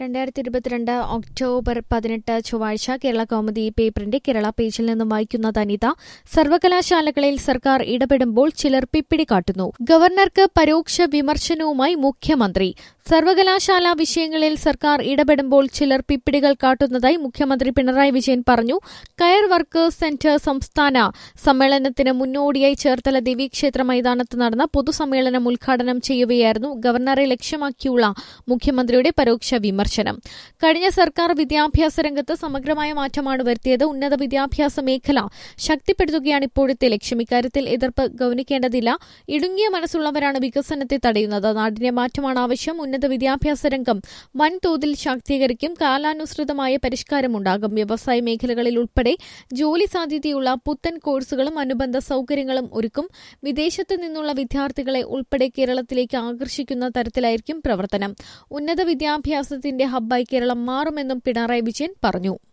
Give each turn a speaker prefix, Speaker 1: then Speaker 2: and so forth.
Speaker 1: രണ്ടായിരത്തി ഇരുപത്തിരണ്ട് ഒക്ടോബർ പതിനെട്ട് ചൊവ്വാഴ്ച കേരള കൗമുദി പേപ്പറിന്റെ കേരള പേജിൽ നിന്നും വായിക്കുന്നത് അനിത സർവകലാശാലകളിൽ സർക്കാർ ഇടപെടുമ്പോൾ ചിലർ പിപ്പിടി കാട്ടുന്നു ഗവർണർക്ക് പരോക്ഷ വിമർശനവുമായി മുഖ്യമന്ത്രി സർവകലാശാല വിഷയങ്ങളിൽ സർക്കാർ ഇടപെടുമ്പോൾ ചിലർ പിപ്പിടികൾ കാട്ടുന്നതായി മുഖ്യമന്ത്രി പിണറായി വിജയൻ പറഞ്ഞു കയർ വർക്കേഴ്സ് സെന്റർ സംസ്ഥാന സമ്മേളനത്തിന് മുന്നോടിയായി ചേർത്തല ദേവീക്ഷേത്ര മൈതാനത്ത് നടന്ന പൊതുസമ്മേളനം ഉദ്ഘാടനം ചെയ്യുകയായിരുന്നു ഗവർണറെ ലക്ഷ്യമാക്കിയുള്ള മുഖ്യമന്ത്രിയുടെ പരോക്ഷ വിമർശനം കഴിഞ്ഞ സർക്കാർ വിദ്യാഭ്യാസ രംഗത്ത് സമഗ്രമായ മാറ്റമാണ് വരുത്തിയത് ഉന്നത വിദ്യാഭ്യാസ മേഖല ശക്തിപ്പെടുത്തുകയാണ് ഇപ്പോഴത്തെ ലക്ഷ്യം ഇക്കാര്യത്തിൽ എതിർപ്പ് ഗൌനിക്കേണ്ടതില്ല ഇടുങ്ങിയ മനസ്സുള്ളവരാണ് വികസനത്തെ തടയുന്നത് നാടിന്റെ മാറ്റമാണ് ആവശ്യം ഉന്നത വിദ്യാഭ്യാസ രംഗം വൻതോതിൽ ശാക്തീകരിക്കും കാലാനുസൃതമായ പരിഷ്കാരമുണ്ടാകും വ്യവസായ മേഖലകളിൽ ഉൾപ്പെടെ ജോലി സാധ്യതയുള്ള പുത്തൻ കോഴ്സുകളും അനുബന്ധ സൌകര്യങ്ങളും ഒരുക്കും വിദേശത്ത് നിന്നുള്ള വിദ്യാർത്ഥികളെ ഉൾപ്പെടെ കേരളത്തിലേക്ക് ആകർഷിക്കുന്ന തരത്തിലായിരിക്കും പ്രവർത്തനം ഉന്നത വിദ്യാഭ്യാസത്തിന്റെ ഹബ്ബായി കേരളം മാറുമെന്നും പിണറായി വിജയൻ പറഞ്ഞു